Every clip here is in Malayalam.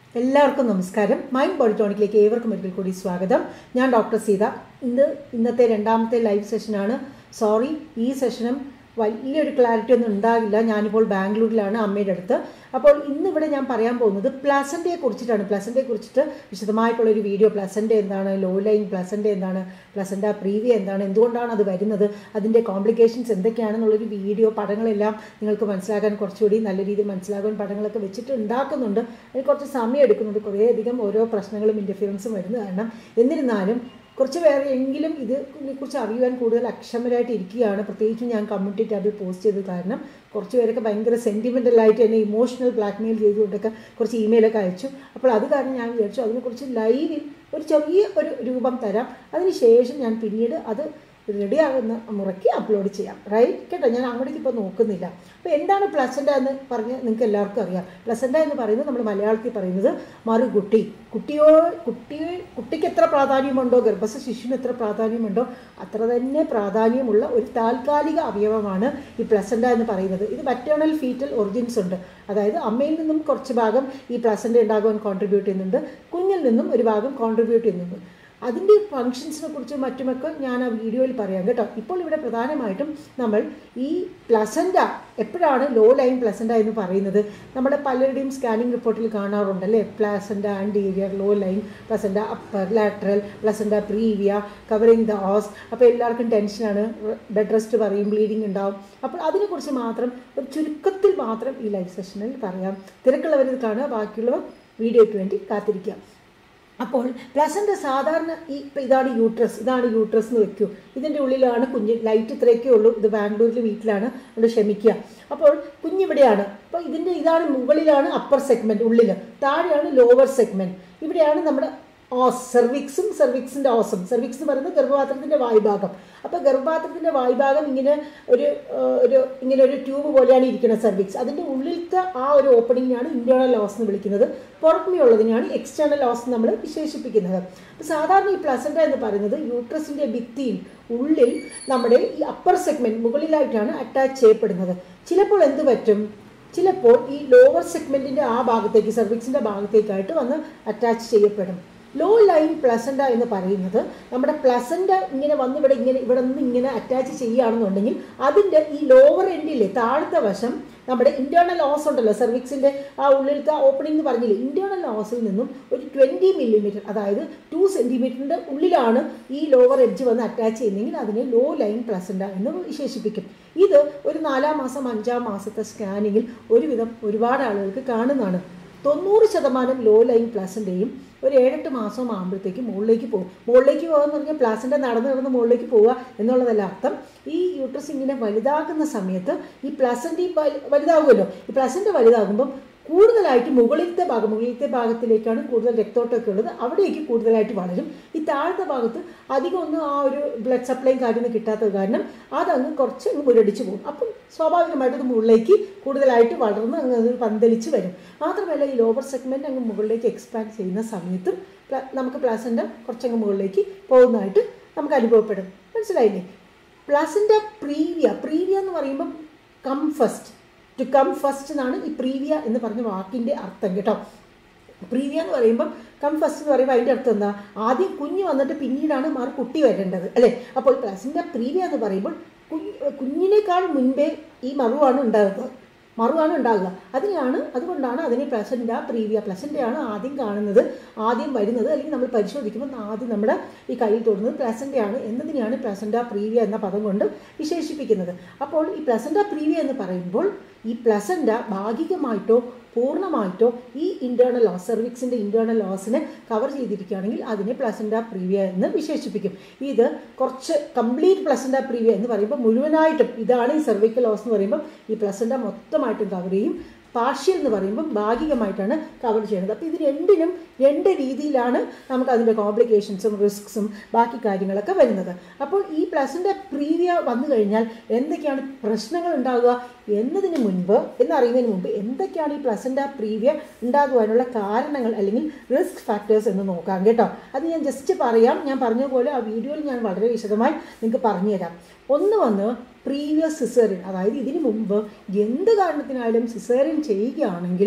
എല്ലാവർക്കും നമസ്കാരം മൈൻഡ് ബോഡി ടോണിക്കിലേക്ക് ഏവർക്കും ഒരിക്കൽ കൂടി സ്വാഗതം ഞാൻ ഡോക്ടർ സീത ഇന്ന് ഇന്നത്തെ രണ്ടാമത്തെ ലൈവ് സെഷനാണ് സോറി ഈ സെഷനും വലിയൊരു ക്ലാരിറ്റി ഒന്നും ഉണ്ടാകില്ല ഞാനിപ്പോൾ ബാംഗ്ലൂരിലാണ് അമ്മയുടെ അടുത്ത് അപ്പോൾ ഇന്നിവിടെ ഞാൻ പറയാൻ പോകുന്നത് പ്ലസൻ്റെയെ കുറിച്ചിട്ടാണ് പ്ലസൻ്റെയെ കുറിച്ചിട്ട് വിശദമായിട്ടുള്ളൊരു വീഡിയോ പ്ലസൻ്റ് എന്താണ് ലോ ലൈൻ പ്ലസൻ്റ് എന്താണ് പ്ലസൻ്റ പ്രീവിയ എന്താണ് എന്തുകൊണ്ടാണ് അത് വരുന്നത് അതിൻ്റെ കോംപ്ലിക്കേഷൻസ് എന്തൊക്കെയാണെന്നുള്ളൊരു വീഡിയോ പടങ്ങളെല്ലാം നിങ്ങൾക്ക് മനസ്സിലാക്കാൻ കുറച്ചുകൂടി നല്ല രീതിയിൽ മനസ്സിലാകാൻ പടങ്ങളൊക്കെ വെച്ചിട്ട് ഉണ്ടാക്കുന്നുണ്ട് അതിന് കുറച്ച് സമയം എടുക്കുന്നുണ്ട് കുറേയധികം ഓരോ പ്രശ്നങ്ങളും ഇൻ്റർഫിയറൻസും വരുന്ന കാരണം എന്നിരുന്നാലും കുറച്ച് പേരെ എങ്കിലും ഇതിനെക്കുറിച്ച് അറിയുവാൻ കൂടുതൽ അക്ഷമരായിട്ട് ഇരിക്കുകയാണ് പ്രത്യേകിച്ചും ഞാൻ കമ്മ്യൂണിറ്റി ടാബിൽ പോസ്റ്റ് ചെയ്തത് കാരണം കുറച്ച് പേരൊക്കെ ഭയങ്കര സെൻറ്റിമെൻ്റലായിട്ട് എന്നെ ഇമോഷണൽ ബ്ലാക്ക്മെയിൽ ചെയ്തുകൊണ്ടൊക്കെ കുറച്ച് ഇമെയിലൊക്കെ അയച്ചു അപ്പോൾ അത് കാരണം ഞാൻ വിചാരിച്ചു അതിനെക്കുറിച്ച് ലൈവിൽ ഒരു ചെറിയ ഒരു രൂപം തരാം അതിനുശേഷം ഞാൻ പിന്നീട് അത് റെഡിയാകുന്ന മുറയ്ക്ക് അപ്ലോഡ് ചെയ്യാം റൈറ്റ് കേട്ടോ ഞാൻ അങ്ങോട്ടേക്ക് ഇപ്പോൾ നോക്കുന്നില്ല അപ്പോൾ എന്താണ് പ്ലസൻ്റ എന്ന് പറഞ്ഞ് നിങ്ങൾക്ക് എല്ലാവർക്കും അറിയാം പ്ലസൻ്റ എന്ന് പറയുന്നത് നമ്മൾ മലയാളത്തിൽ പറയുന്നത് മറുകുട്ടി കുട്ടിയോ കുട്ടിയെ കുട്ടിക്ക് എത്ര പ്രാധാന്യമുണ്ടോ ഗർഭസ്ഥ ശിശുവിന് എത്ര പ്രാധാന്യമുണ്ടോ അത്ര തന്നെ പ്രാധാന്യമുള്ള ഒരു താൽക്കാലിക അവയവമാണ് ഈ പ്ലസൻ്റ എന്ന് പറയുന്നത് ഇത് മറ്റേണൽ ഫീറ്റൽ ഒറിജിൻസ് ഉണ്ട് അതായത് അമ്മയിൽ നിന്നും കുറച്ച് ഭാഗം ഈ പ്ലസൻ്റ ഉണ്ടാകുവാൻ കോൺട്രിബ്യൂട്ട് ചെയ്യുന്നുണ്ട് കുഞ്ഞിൽ നിന്നും ഒരു ഭാഗം കോൺട്രിബ്യൂട്ട് ചെയ്യുന്നുണ്ട് അതിൻ്റെ ഫങ്ഷൻസിനെ കുറിച്ച് മറ്റുമൊക്കെ ഞാൻ ആ വീഡിയോയിൽ പറയാം കേട്ടോ ഇപ്പോൾ ഇവിടെ പ്രധാനമായിട്ടും നമ്മൾ ഈ പ്ലസൻ്റ എപ്പോഴാണ് ലോ ലൈൻ പ്ലസൻ്റ എന്ന് പറയുന്നത് നമ്മുടെ പലരുടെയും സ്കാനിങ് റിപ്പോർട്ടിൽ കാണാറുണ്ടല്ലേ placenta anterior low line placenta upper lateral placenta previa covering the os അപ്പോൾ എല്ലാവർക്കും ടെൻഷനാണ് ബെഡ് റെസ്റ്റ് പറയും ബ്ലീഡിങ് ഉണ്ടാവും അപ്പോൾ അതിനെക്കുറിച്ച് മാത്രം ഒരു ചുരുക്കത്തിൽ മാത്രം ഈ ലൈവ് സെഷനിൽ പറയാം തിരക്കുള്ളവർ ഇത് കാണുക ബാക്കിയുള്ളവർ വീഡിയോയ്ക്ക് വേണ്ടി കാത്തിരിക്കുക അപ്പോൾ പ്ലസൻ്റ് സാധാരണ ഈ ഇപ്പം ഇതാണ് യൂട്രസ് ഇതാണ് യൂട്രസ് എന്ന് വെക്കൂ ഇതിൻ്റെ ഉള്ളിലാണ് കുഞ്ഞ് ലൈറ്റ് ഇത്രയൊക്കെ ഉള്ളൂ ഇത് ബാംഗ്ലൂരിൽ വീട്ടിലാണ് അതുകൊണ്ട് ക്ഷമിക്കുക അപ്പോൾ കുഞ്ഞിവിടെയാണ് അപ്പോൾ ഇതിൻ്റെ ഇതാണ് മുകളിലാണ് അപ്പർ സെഗ്മെൻറ്റ് ഉള്ളിൽ താഴെയാണ് ലോവർ സെഗ്മെൻറ്റ് ഇവിടെയാണ് നമ്മുടെ ഓസ് സെർവിക്സും സെർവിക്സിൻ്റെ ഓസും സെർവിക്സ് എന്ന് പറയുന്നത് ഗർഭപാത്രത്തിൻ്റെ വായുഭാഗം അപ്പോൾ ഗർഭപാത്രത്തിൻ്റെ വായുഭാഗം ഇങ്ങനെ ഒരു ഒരു ഇങ്ങനെ ഒരു ട്യൂബ് പോലെയാണ് ഇരിക്കുന്നത് സെർവിക്സ് അതിൻ്റെ ഉള്ളിലത്തെ ആ ഒരു ഓപ്പണിങ്ങിനാണ് ഇൻറ്റേർണൽ ലോസ് എന്ന് വിളിക്കുന്നത് പുറമേയുള്ളതിനാണ് എക്സ്റ്റേണൽ ലോസ് നമ്മൾ വിശേഷിപ്പിക്കുന്നത് അപ്പോൾ സാധാരണ ഈ പ്ലസൻ്റ എന്ന് പറയുന്നത് യൂട്രസിൻ്റെ ഭിത്തിയിൽ ഉള്ളിൽ നമ്മുടെ ഈ അപ്പർ സെഗ്മെൻറ്റ് മുകളിലായിട്ടാണ് അറ്റാച്ച് ചെയ്യപ്പെടുന്നത് ചിലപ്പോൾ എന്ത് പറ്റും ചിലപ്പോൾ ഈ ലോവർ സെഗ്മെൻറ്റിൻ്റെ ആ ഭാഗത്തേക്ക് സെർവിക്സിൻ്റെ ഭാഗത്തേക്കായിട്ട് വന്ന് അറ്റാച്ച് ചെയ്യപ്പെടും ലോ ലൈൻ പ്ലസൻ്റ എന്ന് പറയുന്നത് നമ്മുടെ പ്ലസൻ്റ ഇങ്ങനെ വന്ന് ഇവിടെ ഇങ്ങനെ ഇവിടെ നിന്ന് ഇങ്ങനെ അറ്റാച്ച് ചെയ്യുകയാണെന്നുണ്ടെങ്കിൽ അതിൻ്റെ ഈ ലോവർ എൻഡിലെ താഴത്തെ വശം നമ്മുടെ ഇൻറ്റേർണൽ ഓസ് ഉണ്ടല്ലോ സെർവിക്സിൻ്റെ ആ ഉള്ളിലത്തെ ഓപ്പണിംഗ് എന്ന് പറഞ്ഞില്ലേ ഇൻറ്റേർണൽ ഓസിൽ നിന്നും ഒരു ട്വൻറ്റി മില്ലിമീറ്റർ അതായത് ടു സെൻറ്റിമീറ്ററിൻ്റെ ഉള്ളിലാണ് ഈ ലോവർ എഡ്ജ് വന്ന് അറ്റാച്ച് ചെയ്യുന്നതെങ്കിൽ അതിനെ ലോ ലൈൻ പ്ലസൻ്റ എന്ന് വിശേഷിപ്പിക്കും ഇത് ഒരു നാലാം മാസം അഞ്ചാം മാസത്തെ സ്കാനിങ്ങിൽ ഒരുവിധം ഒരുപാട് ആളുകൾക്ക് കാണുന്നതാണ് തൊണ്ണൂറ് ശതമാനം ലോ ലൈൻ പ്ലസിൻ്റെയും ഒരു ഏഴെട്ട് മാസം ആകുമ്പോഴത്തേക്ക് മുകളിലേക്ക് പോകും മുകളിലേക്ക് പോകുക എന്ന് പറഞ്ഞാൽ പ്ലാസിൻ്റെ നടന്ന് നടന്ന് മുകളിലേക്ക് പോവുക എന്നുള്ളതല്ല അർത്ഥം ഈ യൂട്രസ് ഇങ്ങനെ വലുതാകുന്ന സമയത്ത് ഈ പ്ലസൻ്റ് വലുതാകുമല്ലോ ഈ പ്ലസൻ്റ് വലുതാകുമ്പം കൂടുതലായിട്ട് മുകളിലത്തെ ഭാഗം മുകളിലത്തെ ഭാഗത്തിലേക്കാണ് കൂടുതൽ രക്തോട്ടമൊക്കെ ഉള്ളത് അവിടേക്ക് കൂടുതലായിട്ട് വളരും ഈ താഴത്തെ ഭാഗത്ത് അധികം ഒന്നും ആ ഒരു ബ്ലഡ് സപ്ലൈയും കാര്യമൊന്നും കിട്ടാത്തത് കാരണം അതങ്ങ് കുറച്ച് അങ്ങ് മുരടിച്ച് പോകും അപ്പം സ്വാഭാവികമായിട്ട് അത് മുകളിലേക്ക് കൂടുതലായിട്ട് വളർന്ന് അങ്ങ് അത് പന്തലിച്ച് വരും മാത്രമല്ല ഈ ലോവർ സെഗ്മെൻറ്റ് അങ്ങ് മുകളിലേക്ക് എക്സ്പാൻഡ് ചെയ്യുന്ന സമയത്തും നമുക്ക് പ്ലാസൻ്റ കുറച്ചങ്ങ് മുകളിലേക്ക് പോകുന്നതായിട്ട് നമുക്ക് അനുഭവപ്പെടും മനസ്സിലായില്ലേ പ്ലാസിൻ്റെ പ്രീവിയ പ്രീവിയ എന്ന് പറയുമ്പം come first to come first എന്നാണ് ഈ പ്രീവിയ എന്ന് പറഞ്ഞ വാക്കിൻ്റെ അർത്ഥം കേട്ടോ പ്രീവിയ എന്ന് പറയുമ്പം കം ഫസ്റ്റ് എന്ന് പറയുമ്പോൾ അതിൻ്റെ അർത്ഥം എന്താ ആദ്യം കുഞ്ഞ് വന്നിട്ട് പിന്നീടാണ് മാറി കുട്ടി വരേണ്ടത് അല്ലേ അപ്പോൾ പ്ലസിൻ്റെ പ്രീവിയ എന്ന് പറയുമ്പോൾ കുഞ്ഞ് കുഞ്ഞിനേക്കാൾ മുൻപേ ഈ മറുവാണ് ഉണ്ടാകുന്നത് മറുവാണ് ഉണ്ടാകുക അതിനാണ് അതുകൊണ്ടാണ് അതിനെ പ്ലസൻ്റ പ്രീവിയ പ്ലസൻ്റയാണ് ആദ്യം കാണുന്നത് ആദ്യം വരുന്നത് അല്ലെങ്കിൽ നമ്മൾ പരിശോധിക്കുമ്പോൾ ആദ്യം നമ്മുടെ ഈ കയ്യിൽ തൊടുന്നത് പ്ലസൻ്റയാണ് എന്നതിനെയാണ് പ്ലസൻ്റ പ്രീവിയ എന്ന പദം കൊണ്ട് വിശേഷിപ്പിക്കുന്നത് അപ്പോൾ ഈ പ്ലസൻ്റ പ്രീവിയ എന്ന് പറയുമ്പോൾ ഈ പ്ലസൻ്റ ഭാഗികമായിട്ടോ പൂർണ്ണമായിട്ടോ ഈ ഇൻറ്റേർണൽ ലോസ് സെർവിക്സിൻ്റെ ഇൻറ്റേർണൽ ലോസിനെ കവർ ചെയ്തിരിക്കുകയാണെങ്കിൽ അതിനെ പ്ലസൻ്റ പ്രീവിയ എന്ന് വിശേഷിപ്പിക്കും ഇത് കുറച്ച് കംപ്ലീറ്റ് പ്ലസൻ്റ പ്രീവിയ എന്ന് പറയുമ്പോൾ മുഴുവനായിട്ടും ഇതാണ് ഈ സെർവിക്കൽ ലോസ് എന്ന് പറയുമ്പോൾ ഈ പ്ലസൻ്റ മൊത്തമായിട്ടും കവർ ചെയ്യും പാർഷ്യൽ എന്ന് പറയുമ്പം ഭാഗികമായിട്ടാണ് കവർ ചെയ്യുന്നത് അപ്പോൾ ഇത് രണ്ടിനും രണ്ട് രീതിയിലാണ് നമുക്ക് അതിൻ്റെ കോംപ്ലിക്കേഷൻസും റിസ്ക്സും ബാക്കി കാര്യങ്ങളൊക്കെ വരുന്നത് അപ്പോൾ ഈ പ്ലസിൻ്റെ പ്രീവിയ വന്നു കഴിഞ്ഞാൽ എന്തൊക്കെയാണ് പ്രശ്നങ്ങൾ ഉണ്ടാകുക എന്നതിന് മുൻപ് എന്നറിയുന്നതിന് മുമ്പ് എന്തൊക്കെയാണ് ഈ പ്ലസൻ്റ പ്രീവിയ ഉണ്ടാകുവാനുള്ള കാരണങ്ങൾ അല്ലെങ്കിൽ റിസ്ക് ഫാക്ടേഴ്സ് എന്ന് നോക്കാം കേട്ടോ അത് ഞാൻ ജസ്റ്റ് പറയാം ഞാൻ പറഞ്ഞ പോലെ ആ വീഡിയോയിൽ ഞാൻ വളരെ വിശദമായി നിങ്ങൾക്ക് പറഞ്ഞുതരാം ഒന്ന് വന്ന് പ്രീവിയസ് സിസേറിയൻ അതായത് ഇതിനു മുമ്പ് എന്ത് കാരണത്തിനായാലും സിസേറിയൻ ചെയ്യുകയാണെങ്കിൽ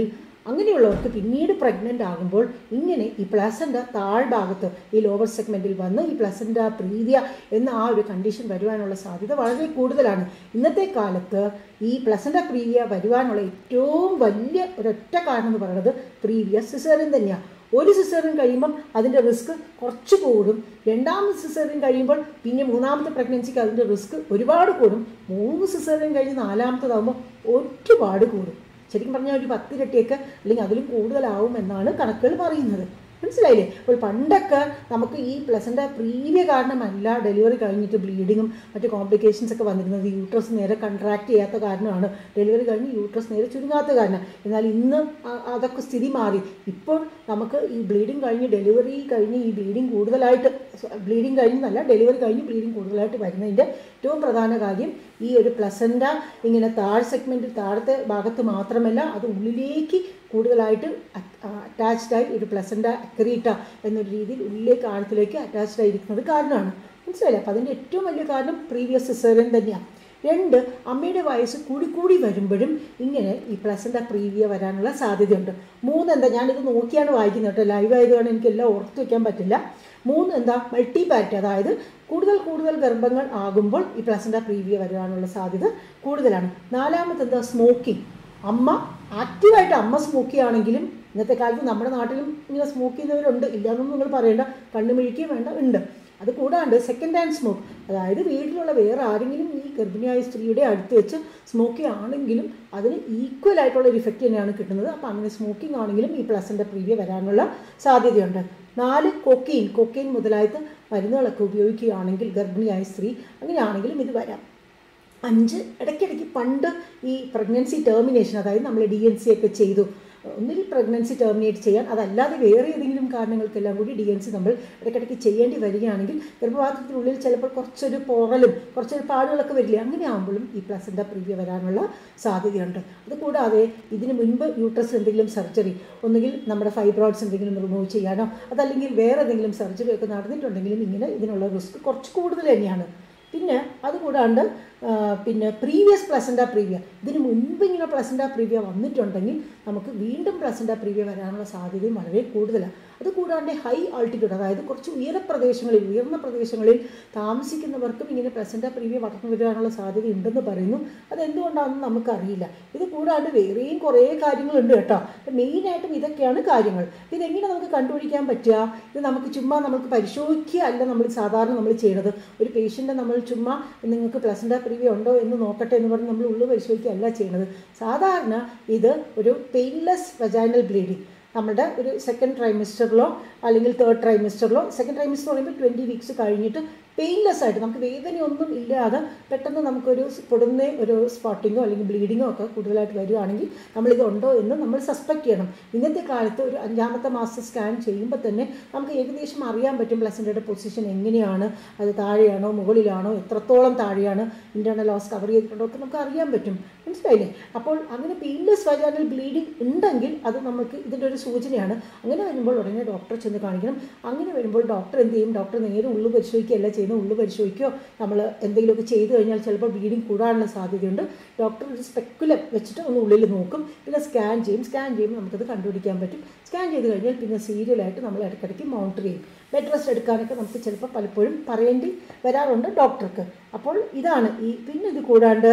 അങ്ങനെയുള്ളവർക്ക് പിന്നീട് പ്രഗ്നൻ്റ് ആകുമ്പോൾ ഇങ്ങനെ ഈ പ്ലസൻ്റ് താഴ്ഭാഗത്ത് ഈ ലോവർ സെഗ്മെൻറ്റിൽ വന്ന് ഈ പ്ലസൻ്റ പ്രീതിയ എന്ന ആ ഒരു കണ്ടീഷൻ വരുവാനുള്ള സാധ്യത വളരെ കൂടുതലാണ് ഇന്നത്തെ കാലത്ത് ഈ പ്ലസൻ്റ പ്രീതിയ വരുവാനുള്ള ഏറ്റവും വലിയ ഒരൊറ്റ കാരണം എന്ന് പറയുന്നത് പ്രീവിയസ് സിസേറിയൻ തന്നെയാണ് ഒരു സിസേറിയൻ കഴിയുമ്പം അതിൻ്റെ റിസ്ക് കുറച്ച് കൂടും രണ്ടാമത്തെ സിസേറിയൻ കഴിയുമ്പോൾ പിന്നെ മൂന്നാമത്തെ പ്രഗ്നൻസിക്ക് അതിൻ്റെ റിസ്ക് ഒരുപാട് കൂടും മൂന്ന് സിസേറിയൻ കഴിഞ്ഞ് നാലാമത്തതാകുമ്പോൾ ഒരുപാട് കൂടും ശരിക്കും പറഞ്ഞാൽ ഒരു പത്തിരട്ടിയൊക്കെ അല്ലെങ്കിൽ അതിലും കൂടുതലാവും എന്നാണ് കണക്കുകൾ പറയുന്നത് മനസ്സിലായില്ലേ അപ്പോൾ പണ്ടൊക്കെ നമുക്ക് ഈ പ്ലസൻ്റ് പ്രീവിയ കാരണമല്ല ഡെലിവറി കഴിഞ്ഞിട്ട് ബ്ലീഡിങ്ങും മറ്റ് കോംപ്ലിക്കേഷൻസ് ഒക്കെ വന്നിരുന്നത് യൂട്രസ് നേരെ കൺട്രാക്ട് ചെയ്യാത്ത കാരണമാണ് ഡെലിവറി കഴിഞ്ഞ് യൂട്രസ് നേരെ ചുരുങ്ങാത്ത കാരണം എന്നാൽ ഇന്ന് അ- അതൊക്കെ സ്ഥിതി മാറി ഇപ്പോൾ നമുക്ക് ഈ ബ്ലീഡിങ് കഴിഞ്ഞ് ഡെലിവറി കഴിഞ്ഞ് ഈ ബ്ലീഡിങ് കൂടുതലായിട്ട് ബ്ലീഡിങ് കഴിഞ്ഞല്ല ഡെലിവറി കഴിഞ്ഞ് ബ്ലീഡിങ് കൂടുതലായിട്ട് വരുന്നതിൻ്റെ ഏറ്റവും പ്രധാന കാര്യം ഈ ഒരു പ്ലസൻ്റ ഇങ്ങനെ താഴ് സെഗ്മെൻറ്റ് താഴത്തെ ഭാഗത്ത് മാത്രമല്ല അത് ഉള്ളിലേക്ക് കൂടുതലായിട്ട് അറ്റാച്ച്ഡ് ആയി ഒരു പ്ലസൻ്റ അക്രീറ്റ എന്നൊരു രീതിയിൽ ഉള്ളിലേക്ക് ആഴത്തിലേക്ക് അറ്റാച്ച്ഡ് ആയിരിക്കുന്നത് കാരണമാണ് മനസ്സിലായില്ലേ അപ്പോൾ അതിൻ്റെ ഏറ്റവും വലിയ കാരണം പ്രീവിയസ് സിസേറിയൻ തന്നെയാണ് രണ്ട് അമ്മയുടെ വയസ്സ് കൂടി കൂടി വരുമ്പോഴും ഇങ്ങനെ ഈ പ്ലസൻ്റ പ്രീവിയ വരാനുള്ള സാധ്യതയുണ്ട് മൂന്ന് എന്താ ഞാനിത് നോക്കിയാണ് വായിക്കുന്നത് കേട്ടോ ലൈവ് ആയതുകൊണ്ട് എനിക്കെല്ലാം ഓർത്ത് വയ്ക്കാൻ പറ്റില്ല മൂന്ന് എന്താ മൾട്ടി പാറ്റ് അതായത് കൂടുതൽ കൂടുതൽ ഗർഭങ്ങൾ ആകുമ്പോൾ ഈ പ്ലസൻ്റ പ്രീവിയ വരാനുള്ള സാധ്യത കൂടുതലാണ് നാലാമത്തെ എന്താ സ്മോക്കിംഗ് അമ്മ ആക്റ്റീവായിട്ട് അമ്മ സ്മോക്ക് ചെയ്യുകയാണെങ്കിലും ഇന്നത്തെ കാലത്ത് നമ്മുടെ നാട്ടിലും ഇങ്ങനെ സ്മോക്ക് ചെയ്യുന്നവരുണ്ട് ഇല്ലാന്നൊന്നും നിങ്ങൾ പറയേണ്ട കണ്ണുമിഴിക്കുകയും വേണ്ട ഉണ്ട് അത് കൂടാണ്ട് സെക്കൻഡ് ഹാൻഡ് സ്മോക്ക് അതായത് വീട്ടിലുള്ള വേറെ ആരെങ്കിലും ഈ ഗർഭിണിയായ സ്ത്രീയുടെ അടുത്ത് വെച്ച് സ്മോക്ക് ചെയ്യുകയാണെങ്കിലും അതിന് ഈക്വൽ ആയിട്ടുള്ള ഒരു ഇഫക്റ്റ് തന്നെയാണ് കിട്ടുന്നത് അപ്പോൾ അങ്ങനെ സ്മോക്കിംഗ് ആണെങ്കിലും ഈ പ്ലസിൻ്റെ പ്രീവിയ വരാനുള്ള സാധ്യതയുണ്ട് നാല് കൊക്കെയിൻ കൊക്കെയിൻ മുതലായത് മരുന്നുകളൊക്കെ ഉപയോഗിക്കുകയാണെങ്കിൽ ഗർഭിണിയായ സ്ത്രീ അങ്ങനെയാണെങ്കിലും ഇത് വരാം അഞ്ച് ഇടയ്ക്കിടയ്ക്ക് പണ്ട് ഈ പ്രഗ്നൻസി ടെർമിനേഷൻ അതായത് നമ്മൾ ഡി എൻ സി ഒക്കെ ചെയ്തു ഒന്നിൽ പ്രഗ്നൻസി ടെർമിനേറ്റ് ചെയ്യാൻ അതല്ലാതെ വേറെ ഏതെങ്കിലും കാരണങ്ങൾക്കെല്ലാം കൂടി ഡി എൻ സി നമ്മൾ ഇടയ്ക്കിടയ്ക്ക് ചെയ്യേണ്ടി വരികയാണെങ്കിൽ ഗർഭപാത്രത്തിനുള്ളിൽ ചിലപ്പോൾ കുറച്ചൊരു പോറലും കുറച്ചൊരു പാടുകളൊക്കെ വരില്ലേ അങ്ങനെ ആകുമ്പോഴും ഈ പ്ലസിൻ്റെ പ്രിവ്യ വരാനുള്ള സാധ്യതയുണ്ട് അതുകൂടാതെ ഇതിന് മുൻപ് യൂട്രസ് എന്തെങ്കിലും സർജറി ഒന്നുകിൽ നമ്മുടെ ഫൈബ്രോയിഡ്സ് എന്തെങ്കിലും റിമൂവ് ചെയ്യാനോ അതല്ലെങ്കിൽ വേറെ എന്തെങ്കിലും സർജറി ഒക്കെ നടന്നിട്ടുണ്ടെങ്കിലും ഇങ്ങനെ ഇതിനുള്ള റിസ്ക് കുറച്ച് കൂടുതൽ തന്നെയാണ് പിന്നെ അതുകൂടാണ്ട് ആ, പിന്നെ പ്രീവിയസ് പ്ലസൻ്റ പ്രീവിയ ഇതിന് മുൻപ് ഇങ്ങനെ പ്ലസൻ്റ പ്രീവിയ വന്നിട്ടുണ്ടെങ്കിൽ നമുക്ക് വീണ്ടും പ്ലസൻ്റ പ്രീവിയ വരാനുള്ള സാധ്യതയും വളരെ കൂടുതലാണ് അത് കൂടാണ്ട് ഹൈ ആൾട്ടിറ്റ്യൂഡ് അതായത് കുറച്ച് ഉയര പ്രദേശങ്ങളിൽ ഉയർന്ന പ്രദേശങ്ങളിൽ താമസിക്കുന്നവർക്കും ഇങ്ങനെ പ്ലസൻ്റ പ്രീവിയ വളർന്നു വരാനുള്ള സാധ്യത ഉണ്ടെന്ന് പറയുന്നു അതെന്തുകൊണ്ടാണെന്ന് നമുക്കറിയില്ല ഇത് കൂടാണ്ട് വേറെയും കുറേ കാര്യങ്ങളുണ്ട് കേട്ടോ മെയിനായിട്ടും ഇതൊക്കെയാണ് കാര്യങ്ങൾ ഇതെങ്ങനെ നമുക്ക് കണ്ടുപിടിക്കാൻ പറ്റുക ഇത് നമുക്ക് ചുമ്മാ നമുക്ക് പരിശോധിക്കുക അല്ല നമ്മൾ സാധാരണ നമ്മൾ ചെയ്യണത് ഒരു പേഷ്യൻ്റെ നമ്മൾ ചുമ്മാ നിങ്ങൾക്ക് പ്ലസൻ്റ പ്രീവിയ ഉണ്ടോ എന്ന് നോക്കട്ടെ എന്ന് പറഞ്ഞ് നമ്മൾ ഉള്ളു പരിശോധിക്കുകയല്ല ചെയ്യണത് സാധാരണ ഇത് ഒരു പെയിൻലെസ് വജൈനൽ ബ്ലീഡിങ് നമ്മുടെ ഒരു സെക്കൻഡ് ട്രൈമിസ്റ്ററിലോ അല്ലെങ്കിൽ തേർഡ് ട്രൈമിസ്റ്ററിലോ സെക്കൻഡ് ട്രൈമിസ്റ്റർ പറയുമ്പോൾ ട്വൻറ്റി വീക്സ് കഴിഞ്ഞിട്ട് പെയിൻലെസ് ആയിട്ട് നമുക്ക് വേദനയൊന്നും ഇല്ലാതെ പെട്ടെന്ന് നമുക്കൊരു പൊടുന്ന ഒരു സ്പോട്ടിങ്ങോ അല്ലെങ്കിൽ ബ്ലീഡിങ്ങോ ഒക്കെ കൂടുതലായിട്ട് വരികയാണെങ്കിൽ നമ്മളിത് ഉണ്ടോ എന്ന് നമ്മൾ സസ്പെക്ട് ചെയ്യണം ഇന്നത്തെ കാലത്ത് ഒരു അഞ്ചാമത്തെ മാസം സ്കാൻ ചെയ്യുമ്പോൾ തന്നെ നമുക്ക് ഏകദേശം അറിയാൻ പറ്റും പ്ലസൻ്റയുടെ പൊസിഷൻ എങ്ങനെയാണ് അത് താഴെയാണോ മുകളിലാണോ എത്രത്തോളം താഴെയാണ് ഇൻറ്റേർണൽ ലോസ് കവർ ചെയ്തിട്ടുണ്ടോ ഒക്കെ നമുക്ക് അറിയാൻ പറ്റും മനസ്സിലായില്ലേ അപ്പോൾ അങ്ങനെ പെയിൻലെസ് വജാനൽ ബ്ലീഡിങ് ഉണ്ടെങ്കിൽ അത് നമുക്ക് ഇതിൻ്റെ ഒരു സൂചനയാണ് അങ്ങനെ വരുമ്പോൾ ഉടനെ ഡോക്ടറെ ചെന്ന് കാണിക്കണം അങ്ങനെ വരുമ്പോൾ ഡോക്ടർ എന്ത് ചെയ്യും ഡോക്ടർ നേരെ ഉള്ളു പരിശോധിക്കുകയല്ല ചെയ്യുന്നത് ഉള്ളു പരിശോധിക്കുകയോ നമ്മൾ എന്തെങ്കിലുമൊക്കെ ചെയ്തു കഴിഞ്ഞാൽ ചിലപ്പോൾ ബ്ലീഡിങ് കൂടാനുള്ള സാധ്യതയുണ്ട് ഡോക്ടർ ഒരു സ്പെക്കുലം വെച്ചിട്ട് ഒന്ന് ഉള്ളിൽ നോക്കും പിന്നെ സ്കാൻ ചെയ്യും സ്കാൻ ചെയ്യുമ്പോൾ നമുക്കത് കണ്ടുപിടിക്കാൻ പറ്റും സ്കാൻ ചെയ്ത് കഴിഞ്ഞാൽ പിന്നെ സീരിയലായിട്ട് നമ്മൾ ഇടയ്ക്കിടയ്ക്ക് മോണിറ്റർ ചെയ്യും ബെഡ് റെസ്റ്റ് എടുക്കാനൊക്കെ നമുക്ക് ചിലപ്പോൾ പലപ്പോഴും പറയേണ്ടി വരാറുണ്ട് ഡോക്ടർക്ക് അപ്പോൾ ഇതാണ് ഈ പിന്നെ ഇത് കൂടാണ്ട്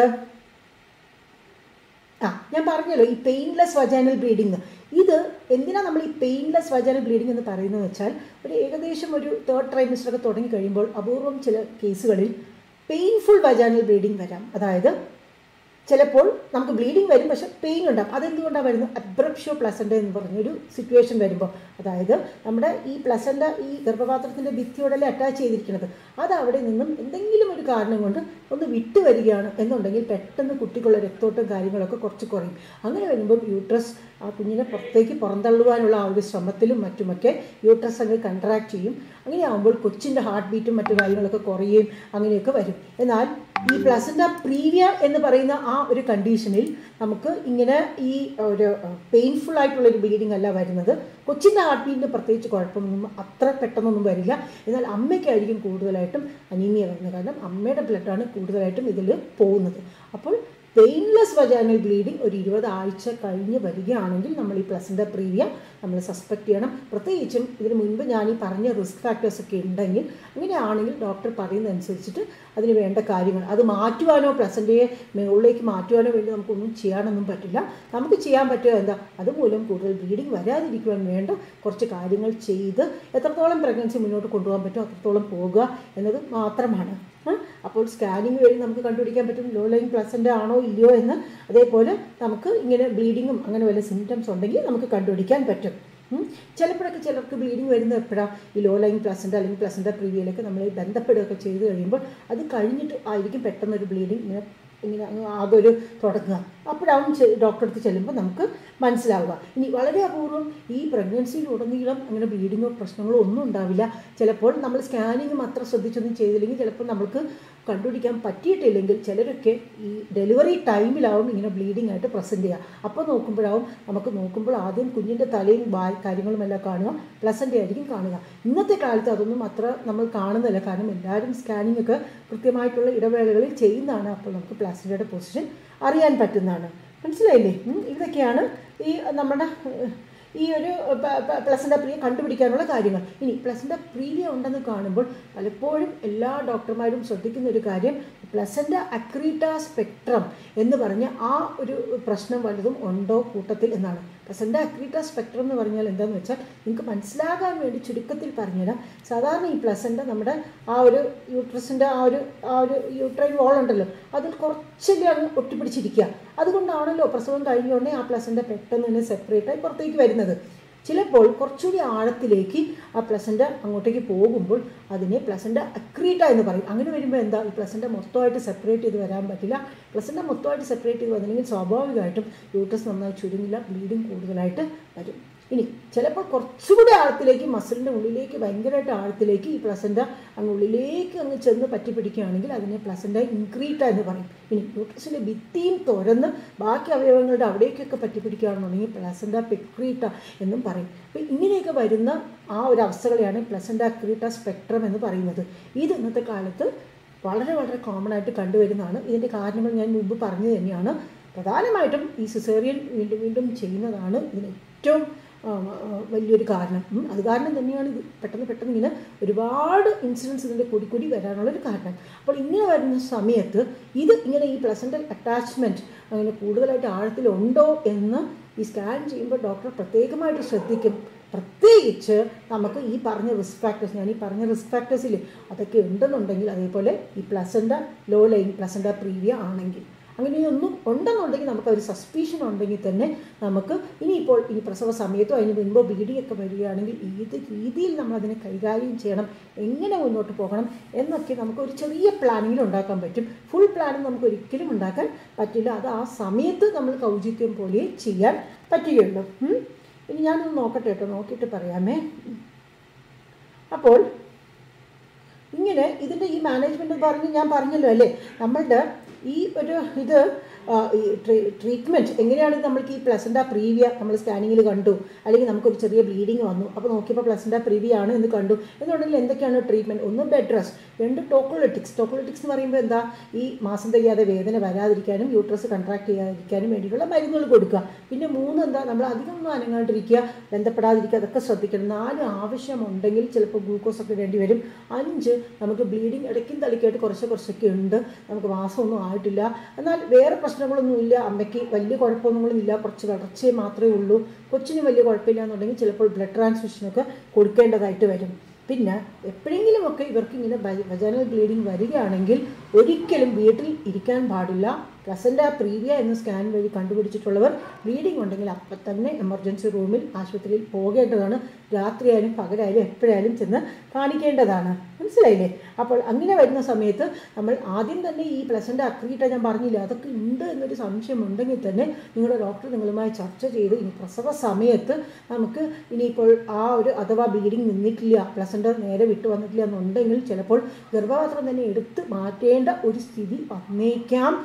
ആ ഞാൻ പറഞ്ഞല്ലോ ഈ പെയിൻലെസ് വജൈനൽ ബ്ലീഡിങ് ഇത് എന്തിനാണ് നമ്മൾ ഈ പെയിൻലെസ് വജൈനൽ ബ്ലീഡിംഗ് എന്ന് പറയുന്നത് വെച്ചാൽ ഒരു ഏകദേശം ഒരു തേർഡ് ട്രൈമിസ്റ്റർ ഒക്കെ തുടങ്ങി കഴിയുമ്പോൾ അപൂർവം ചില കേസുകളിൽ പെയിൻഫുൾ വജൈനൽ ബ്ലീഡിംഗ് വരാം അതായത് ചിലപ്പോൾ നമുക്ക് ബ്ലീഡിങ് വരും പക്ഷെ പെയിൻ ഉണ്ടാകും അതെന്തുകൊണ്ടാണ് വരുന്നത് അബ്രപ്ഷ്യോ പ്ലസൻ്റ് എന്ന് പറഞ്ഞൊരു സിറ്റുവേഷൻ വരുമ്പോൾ അതായത് നമ്മുടെ ഈ പ്ലസൻ്റ് ഈ ഗർഭപാത്രത്തിൻ്റെ ഭിത്തിയോടല്ലേ അറ്റാച്ച് ചെയ്തിരിക്കുന്നത് അത് അവിടെ നിന്നും എന്തെങ്കിലും ഒരു കാരണം കൊണ്ട് ഒന്ന് വിട്ടു വരികയാണ് എന്നുണ്ടെങ്കിൽ പെട്ടെന്ന് കുട്ടിക്കുള്ള രക്തോട്ടം കാര്യങ്ങളൊക്കെ കുറച്ച് കുറയും അങ്ങനെ വരുമ്പോൾ യൂട്രസ് ആ കുഞ്ഞിനെ പുറത്തേക്ക് പുറന്തള്ളുവാനുള്ള ആ ഒരു ശ്രമത്തിലും മറ്റുമൊക്കെ യൂട്രസ് അങ്ങ് കൺട്രാക്ട് ചെയ്യും അങ്ങനെ ആകുമ്പോൾ കൊച്ചിൻ്റെ ഹാർട്ട് ബീറ്റും മറ്റു കാര്യങ്ങളൊക്കെ കുറയുകയും അങ്ങനെയൊക്കെ വരും എന്നാൽ ഈ പ്ലസൻ്റ പ്രീവിയ എന്ന് പറയുന്ന ആ ഒരു കണ്ടീഷനിൽ നമുക്ക് ഇങ്ങനെ ഈ ഒരു പെയിൻഫുൾ ആയിട്ടുള്ള ഒരു ബ്ലീഡിംഗ് അല്ല വരുന്നത് കൊച്ചിൻ്റെ ഹാർട്ട് ബീറ്റിന് പ്രത്യേകിച്ച് കുഴപ്പമൊന്നും അത്ര പെട്ടെന്നൊന്നും വരില്ല എന്നാൽ അമ്മയ്ക്കായിരിക്കും കൂടുതലായിട്ടും അനീമിയ വരുന്നത് കാരണം അമ്മയുടെ ബ്ലഡാണ് കൂടുതലായിട്ടും ഇതിൽ പോകുന്നത് അപ്പോൾ പെയിൻലെസ് വജാനൽ ബ്ലീഡിങ് ഒരു ഇരുപത് ആഴ്ച കഴിഞ്ഞ് വരികയാണെങ്കിൽ നമ്മൾ ഈ പ്ലസിൻ്റെ പ്രീവിയ നമ്മൾ സസ്പെക്ട് ചെയ്യണം പ്രത്യേകിച്ചും ഇതിന് മുൻപ് ഞാൻ ഈ പറഞ്ഞ റിസ്ക് ഫാക്ടേഴ്സ് ഒക്കെ ഉണ്ടെങ്കിൽ അങ്ങനെയാണെങ്കിൽ ഡോക്ടർ പറയുന്നതനുസരിച്ചിട്ട് അതിന് വേണ്ട കാര്യങ്ങൾ അത് മാറ്റുവാനോ പ്ലസൻ്റെയെ മുകളിലേക്ക് മാറ്റുവാനോ വേണ്ടി നമുക്കൊന്നും ചെയ്യാനൊന്നും പറ്റില്ല നമുക്ക് ചെയ്യാൻ പറ്റുക എന്താ അതുമൂലം കൂടുതൽ ബ്ലീഡിങ് വരാതിരിക്കുവാൻ വേണ്ട കുറച്ച് കാര്യങ്ങൾ ചെയ്ത് എത്രത്തോളം പ്രഗ്നൻസി മുന്നോട്ട് കൊണ്ടുപോകാൻ പറ്റുമോ അത്രത്തോളം പോകുക എന്നത് മാത്രമാണ് ആ, അപ്പോൾ സ്കാനിങ് വഴി നമുക്ക് കണ്ടുപിടിക്കാൻ പറ്റും ലോ ലൈൻ പ്ലസൻ്റ് ആണോ ഇല്ലയോ എന്ന് അതേപോലെ നമുക്ക് ഇങ്ങനെ ബ്ലീഡിങ്ങും അങ്ങനെ വല്ല സിംറ്റംസ് ഉണ്ടെങ്കിൽ നമുക്ക് കണ്ടുപിടിക്കാൻ പറ്റും ഉം. ചിലപ്പോഴൊക്കെ ചിലർക്ക് ബ്ലീഡിങ് വരുന്നത് എപ്പോഴാണ് ഈ ലോ ലൈൻ പ്ലസൻ്റ് അല്ലെങ്കിൽ പ്ലസൻ്റ് പ്രീവിയിലൊക്കെ നമ്മൾ ബന്ധപ്പെടുകയൊക്കെ ചെയ്ത് കഴിയുമ്പോൾ അത് കഴിഞ്ഞിട്ട് ആയിരിക്കും പെട്ടെന്നൊരു ബ്ലീഡിങ് ഇങ്ങനെ ഇങ്ങനെ അങ്ങ് ആകെ ഒരു തുടങ്ങുക അപ്പോഴാവും ഡോക്ടറെ അടുത്ത് ചെല്ലുമ്പോൾ നമുക്ക് മനസ്സിലാവുക ഇനി വളരെ അപൂർവം ഈ പ്രഗ്നൻസിയിലുടനീളം അങ്ങനെ ബ്ലീഡിങ്ങോ പ്രശ്നങ്ങളോ ഒന്നും ഉണ്ടാവില്ല ചിലപ്പോൾ നമ്മൾ സ്കാനിങ്ങും അത്ര ശ്രദ്ധിച്ചൊന്നും ചെയ്തില്ലെങ്കിൽ ചിലപ്പോൾ നമുക്ക് കണ്ടുപിടിക്കാൻ പറ്റിയിട്ടില്ലെങ്കിൽ ചിലരൊക്കെ ഈ ഡെലിവറി ടൈമിലാവും ഇങ്ങനെ ബ്ലീഡിംഗ് ആയിട്ട് പ്രസൻറ്റ് ചെയ്യുക അപ്പോൾ നോക്കുമ്പോഴാവും നമുക്ക് നോക്കുമ്പോൾ ആദ്യം കുഞ്ഞിൻ്റെ തലയും വായ് കാര്യങ്ങളുമെല്ലാം കാണുക പ്ലസൻ്റ് ആയിരിക്കും കാണുക ഇന്നത്തെ കാലത്ത് അതൊന്നും അത്ര നമ്മൾ കാണുന്നില്ല കാരണം എല്ലാവരും സ്കാനിങ് ഒക്കെ കൃത്യമായിട്ടുള്ള ഇടവേളകളിൽ ചെയ്യുന്നതാണ് അപ്പോൾ നമുക്ക് പ്ലസൻ്റയുടെ പൊസിഷൻ അറിയാൻ പറ്റുന്നതാണ് മനസ്സിലായില്ലേ ഉം, ഇതൊക്കെയാണ് ഈ നമ്മുടെ ഏഹ്, ഈ ഒരു പ്ലസൻ്റ പ്രിയ കണ്ടുപിടിക്കാനുള്ള കാര്യങ്ങൾ ഇനി പ്ലസൻ്റ പ്രീവിയ ഉണ്ടെന്ന് കാണുമ്പോൾ പലപ്പോഴും എല്ലാ ഡോക്ടർമാരും ശ്രദ്ധിക്കുന്ന ഒരു കാര്യം പ്ലസൻ്റ അക്രീറ്റ സ്പെക്ട്രം എന്ന് പറഞ്ഞ ആ ഒരു പ്രശ്നം വലുതും ഉണ്ടോ കൂട്ടത്തിൽ എന്നാണ് പ്ലസൻ്റ അക്രീറ്റ സ്പെക്ട്രം എന്ന് പറഞ്ഞാൽ എന്താണെന്ന് വെച്ചാൽ നിങ്ങൾക്ക് മനസ്സിലാകാൻ വേണ്ടി ചുരുക്കത്തിൽ പറഞ്ഞുതരാം സാധാരണ ഈ പ്ലസൻ്റ നമ്മുടെ ആ ഒരു യൂട്രസിൻ്റെ ആ ഒരു ആ ഒരു യൂട്രൈൻ വോൾ ഉണ്ടല്ലോ അതിൽ കുറച്ചല്ലേ അങ്ങ് ഒട്ടിപ്പിടിച്ചിരിക്കുക അതുകൊണ്ടാണല്ലോ പ്രസവം കഴിഞ്ഞ ഉടനെ ആ പ്ലസൻ്റ പെട്ടെന്ന് തന്നെ സെപ്പറേറ്റ് ആയി പുറത്തേക്ക് വരുന്നത് ചിലപ്പോൾ കുറച്ചുകൂടി ആഴത്തിലേക്ക് ആ പ്ലസൻ്റ അങ്ങോട്ടേക്ക് പോകുമ്പോൾ അതിനെ പ്ലസൻ്റ അക്രീറ്റ എന്ന് പറയും അങ്ങനെ വരുമ്പോൾ എന്താ ഈ പ്ലസൻ്റ മൊത്തമായിട്ട് സെപ്പറേറ്റ് ചെയ്ത് വരാൻ പറ്റില്ല പ്ലസൻ്റ മൊത്തമായിട്ട് സെപ്പറേറ്റ് ചെയ്ത് വന്നില്ലെങ്കിൽ സ്വാഭാവികമായിട്ടും യൂട്ടസ് നന്നായി ചുരുങ്ങില്ല ബ്ലീഡിങ് കൂടുതലായിട്ട് വരും ഇനി ചിലപ്പോൾ കുറച്ചുകൂടി ആഴത്തിലേക്ക് മസിലിൻ്റെ ഉള്ളിലേക്ക് ഭയങ്കരമായിട്ട് ആഴത്തിലേക്ക് ഈ പ്ലസൻ്റ അങ്ങ് ഉള്ളിലേക്ക് അങ്ങ് ചെന്ന് പറ്റി പിടിക്കുകയാണെങ്കിൽ അതിനെ പ്ലസൻ്റ ഇൻക്രീറ്റ എന്ന് പറയും ഇനി യൂട്രസിൻ്റെ ഭിത്തിയും തുറന്ന് ബാക്കി അവയവങ്ങളുടെ അവിടേക്കൊക്കെ പറ്റി പിടിക്കുകയാണെന്നുണ്ടെങ്കിൽ പ്ലസൻ്റ പെക്രീറ്റ എന്നും പറയും അപ്പോൾ ഇങ്ങനെയൊക്കെ വരുന്ന ആ ഒരു അവസ്ഥകളെയാണ് പ്ലസൻ്റ ക്രീറ്റ സ്പെക്ട്രം എന്ന് പറയുന്നത് ഇത് ഇന്നത്തെ കാലത്ത് വളരെ വളരെ കോമൺ ആയിട്ട് കണ്ടുവരുന്നതാണ് ഇതിൻ്റെ കാരണങ്ങൾ ഞാൻ മുമ്പ് പറഞ്ഞു തന്നെയാണ് പ്രധാനമായിട്ടും ഈ സിസേറിയൻ വീണ്ടും വീണ്ടും ചെയ്യുന്നതാണ് ഇതിന് ഏറ്റവും ആ, ആ, വലിയൊരു കാരണം ഉം, അത് കാരണം തന്നെയാണ് ഇത് പെട്ടെന്ന് പെട്ടെന്ന് ഇങ്ങനെ ഒരുപാട് ഇൻസിഡൻസ് ഇതിൻ്റെ കൂടി കൂടി വരാനുള്ളൊരു കാരണം അപ്പോൾ ഇങ്ങനെ വരുന്ന സമയത്ത് ഇത് ഇങ്ങനെ ഈ പ്ലസൻ്റൽ അറ്റാച്ച്മെൻറ്റ് അങ്ങനെ കൂടുതലായിട്ട് ആഴത്തിലുണ്ടോ എന്ന് ഈ സ്കാൻ ചെയ്യുമ്പോൾ ഡോക്ടർ പ്രത്യേകമായിട്ട് ശ്രദ്ധിക്കും പ്രത്യേകിച്ച് നമുക്ക് ഈ പറഞ്ഞ റിസ്ക് ഫാക്ടേഴ്സ് ഞാൻ ഈ പറഞ്ഞ റിസ്ക് ഫാക്ടേഴ്സിൽ അതൊക്കെ ഉണ്ടെന്നുണ്ടെങ്കിൽ അതേപോലെ ഈ placenta low line placenta previa ആണെങ്കിൽ അങ്ങനെയൊന്നും ഉണ്ടെന്നുണ്ടെങ്കിൽ നമുക്ക് ഒരു സസ്പീഷൻ ഉണ്ടെങ്കിൽ തന്നെ നമുക്ക് ഇനിയിപ്പോൾ ഇനി പ്രസവ സമയത്തോ അതിന് മുൻപോ ബ്ലീഡിംഗ് ഒക്കെ വരികയാണെങ്കിൽ ഏത് രീതിയിൽ നമ്മൾ അതിനെ കൈകാര്യം ചെയ്യണം എങ്ങനെ മുന്നോട്ട് പോകണം എന്നൊക്കെ നമുക്ക് ഒരു ചെറിയ പ്ലാനിങ്ങിൽ ഉണ്ടാക്കാൻ പറ്റും ഫുൾ പ്ലാനും നമുക്ക് ഒരിക്കലും ഉണ്ടാക്കാൻ പറ്റില്ല അത് ആ സമയത്ത് നമ്മൾ കൗചിത്യം പോലെ ചെയ്യാൻ പറ്റുകയുള്ളൂ ഉം. ഇനി ഞാനൊന്ന് നോക്കട്ടെ കേട്ടോ നോക്കിയിട്ട് പറയാമേ അപ്പോൾ ഇങ്ങനെ ഇതിൻ്റെ ഈ മാനേജ്മെൻറ്റ് പറഞ്ഞ് ഞാൻ പറഞ്ഞല്ലോ അല്ലേ നമ്മളുടെ ഈ ഒരു ഇത് ആ, ഈ ട്രീറ്റ്മെൻറ്റ് എങ്ങനെയാണ് ഇത് നമ്മൾക്ക് ഈ പ്ലസൻ്റ പ്രീവിയ നമ്മൾ സ്കാനിങ്ങിൽ കണ്ടു അല്ലെങ്കിൽ നമുക്കൊരു ചെറിയ ബ്ലീഡിങ് വന്നു അപ്പോൾ നോക്കിയപ്പോൾ പ്ലസൻ്റ പ്രീവിയ ആണ് എന്ന് കണ്ടു എന്നുണ്ടെങ്കിൽ എന്തൊക്കെയാണ് ട്രീറ്റ്മെൻറ്റ് ഒന്ന് ബെഡ് റെസ്റ്റ് രണ്ട് ടോക്കോളിറ്റിക്സ് ടോക്കോളിറ്റിക്സ് എന്ന് പറയുമ്പോൾ എന്താ ഈ മാസം തികയാതെ വേദന വരാതിരിക്കാനും യൂട്രസ് കൺട്രാക്ട് ചെയ്യാതിരിക്കാനും വേണ്ടിയിട്ടുള്ള മരുന്നുകൾ കൊടുക്കുക പിന്നെ മൂന്ന് എന്താ നമ്മൾ അധികം ഒന്നും അനങ്ങാണ്ടിരിക്കുക ബന്ധപ്പെടാതിരിക്കുക അതൊക്കെ ശ്രദ്ധിക്കണം നാല് ആവശ്യമുണ്ടെങ്കിൽ ചിലപ്പോൾ ഗ്ലൂക്കോസ് ഒക്കെ വേണ്ടി വരും അഞ്ച് നമുക്ക് ബ്ലീഡിങ് ഇടയ്ക്കും തളിക്കായിട്ട് കുറച്ച് കുറച്ചൊക്കെ ഉണ്ട് നമുക്ക് മാസമൊന്നും ആയിട്ടില്ല എന്നാൽ വേറെ പ്രശ്നങ്ങളൊന്നുമില്ല അമ്മയ്ക്ക് വലിയ കുഴപ്പമൊന്നുമില്ല കുറച്ച് വളർച്ചയെ മാത്രമേ ഉള്ളൂ കൊച്ചിന് വലിയ കുഴപ്പമില്ല എന്നുണ്ടെങ്കിൽ ചിലപ്പോൾ ബ്ലഡ് ട്രാൻസ്ഫ്യൂഷനൊക്കെ കൊടുക്കേണ്ടതായിട്ട് വരും പിന്നെ എപ്പോഴെങ്കിലുമൊക്കെ ഇവർക്ക് ഇങ്ങനെ വജനൽ ബ്ലീഡിങ് വരികയാണെങ്കിൽ ഒരിക്കലും വീട്ടിൽ ഇരിക്കാൻ പാടില്ല പ്ലസൻ്റ പ്രീവിയ എന്ന സ്കാൻ വഴി കണ്ടുപിടിച്ചിട്ടുള്ളവർ ബ്ലീഡിംഗ് ഉണ്ടെങ്കിൽ അപ്പം തന്നെ എമർജൻസി റൂമിൽ ആശുപത്രിയിൽ പോകേണ്ടതാണ് രാത്രിയായാലും പകലായാലും എപ്പോഴായാലും ചെന്ന് കാണിക്കേണ്ടതാണ് മനസ്സിലായില്ലേ അപ്പോൾ അങ്ങനെ വരുന്ന സമയത്ത് നമ്മൾ ആദ്യം തന്നെ ഈ പ്ലസൻ്റ് അക്രീറ്റ ഞാൻ പറഞ്ഞില്ല അതൊക്കെ ഉണ്ട് എന്നൊരു സംശയം ഉണ്ടെങ്കിൽ തന്നെ നിങ്ങളുടെ ഡോക്ടർ നിങ്ങളുമായി ചർച്ച ചെയ്ത് ഇനി പ്രസവ സമയത്ത് നമുക്ക് ഇനിയിപ്പോൾ ആ ഒരു അഥവാ ബ്ലീഡിങ് നിന്നിട്ടില്ല പ്ലസൻ്റ് നേരെ വിട്ടു വന്നിട്ടില്ല എന്നുണ്ടെങ്കിൽ ചിലപ്പോൾ ഗർഭപാത്രം തന്നെ എടുത്ത് മാറ്റേണ്ട ഒരു സ്ഥിതി വന്നേക്കാം എന്ന്